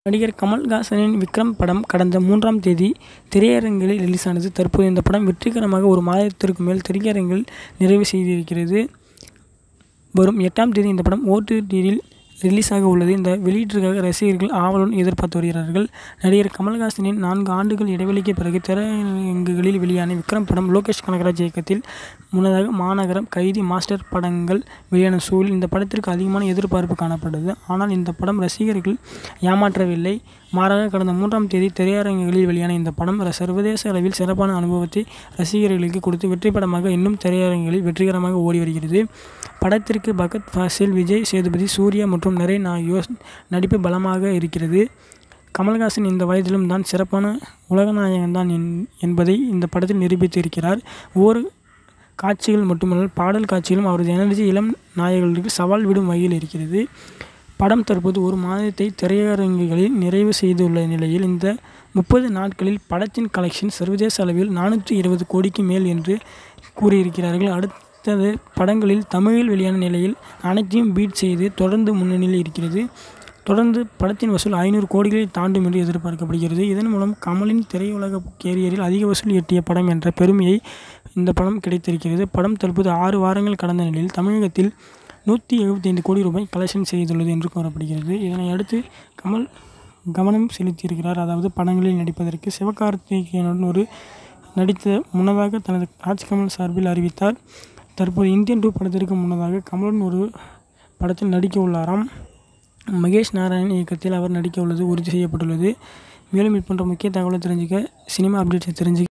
நடிகர் கமல்ஹாசனின் விக்ரம் படம் கடந்த மூன்றாம் தேதி திரையரங்குகளில் ரிலீஸானது. தற்போது இந்த படம் வெற்றிகரமாக ஒரு மாதத்திற்கும் மேல் திரையரங்குகளில் நிறைவு செய்திருக்கிறது. வரும் எட்டாம் தேதி இந்த படம் ஓ. டி. டி.யில் ரிலீஸாக உள்ளது. இந்த வெளியீட்டிற்காக ரசிகர்கள் ஆவலுடன் எதிர்பார்த்து வருகிறார்கள். நடிகர் கமல்ஹாசனின் நான்கு ஆண்டுகள் இடைவெளிக்கு பிறகு திரையரங்குகளில் வெளியான விக்ரம் படம் லோகேஷ் கனகராஜ் இயக்கத்தில் முன்னதாக மாநகரம், கைதி, மாஸ்டர் படங்கள் வெளியான சூழலில் இந்த படத்திற்கு அதிகமான எதிர்பார்ப்பு காணப்பட்டது. ஆனால் இந்த படம் ரசிகர்களை ஏமாற்றவில்லை. மாறாக கடந்த மூன்றாம் தேதி திரையரங்குகளில் வெளியான இந்த படம் சர்வதேச அளவில் சிறப்பான அனுபவத்தை ரசிகர்களுக்கு கொடுத்து வெற்றிப்படமாக இன்னும் திரையரங்குகளில் வெற்றிகரமாக ஓடி வருகிறது. படத்திற்கு பகத் பாசில், விஜய் சேதுபதி, சூர்யா மற்றும் நிறைய நாயகியோர் நடிப்பு பலமாக இருக்கிறது. கமல்ஹாசன் இந்த வயதிலும் தான் சிறப்பான உலகநாயகன் தான் என்பதை இந்த படத்தில் நிரூபித்து இருக்கிறார். ஒவ்வொரு காட்சிகள் மட்டுமல்லாமல் பாடல் காட்சிகளிலும் அவரது எனர்ஜி இளம் நாயகர்களுக்கு சவால் விடும் வகையில் இருக்கிறது. படம் தற்போது ஒரு மாதத்தை திரையரங்குகளில் நிறைவு செய்துள்ள நிலையில் இந்த முப்பது நாட்களில் படத்தின் கலெக்ஷன் சர்வதேச அளவில் நானூற்று இருபது கோடிக்கு மேல் என்று கூறியிருக்கிறார்கள். அடுத்த படங்களில் தமிழில் வெளியான நிலையில் அனைத்தையும் பீட் செய்து தொடர்ந்து முன்னணியில் இருக்கிறது. தொடர்ந்து படத்தின் வசூல் ஐந்நூறு கோடிகளை தாண்டும் என்று எதிர்பார்க்கப்படுகிறது. இதன் மூலம் கமலின் திரையுலக கேரியரில் அதிக வசூல் ஈட்டிய படம் என்ற பெருமையை இந்த படம் கிடைத்திருக்கிறது. படம் தற்போது ஆறு வாரங்கள் கடந்த நிலையில் தமிழகத்தில் நூற்று எழுபத்தைந்து கோடி ரூபாய் கலெக்ஷன் செய்துள்ளது என்று கூறப்படுகிறது. இதனை அடுத்து கமல் கவனம் செலுத்தியிருக்கிறார். அதாவது படங்களில் நடிப்பதற்கு சிவகார்த்திகேயனுடன் ஒரு நடித்த முன்னதாக தனது ராஜ்கமல் சார்பில் அறிவித்தார். தற்போது இந்தியன் டூ படத்திற்கு முன்னதாக கமலுடன் ஒரு படத்தில் நடிக்க உள்ளாராம். மகேஷ் நாராயணன் இயக்கத்தில் அவர் நடிக்க உள்ளது உறுதி செய்யப்பட்டுள்ளது. மேலும் இதுபோன்ற முக்கிய தகவலை தெரிஞ்சுக்க சினிமா அப்டேட்ஸ் தெரிஞ்சுக்க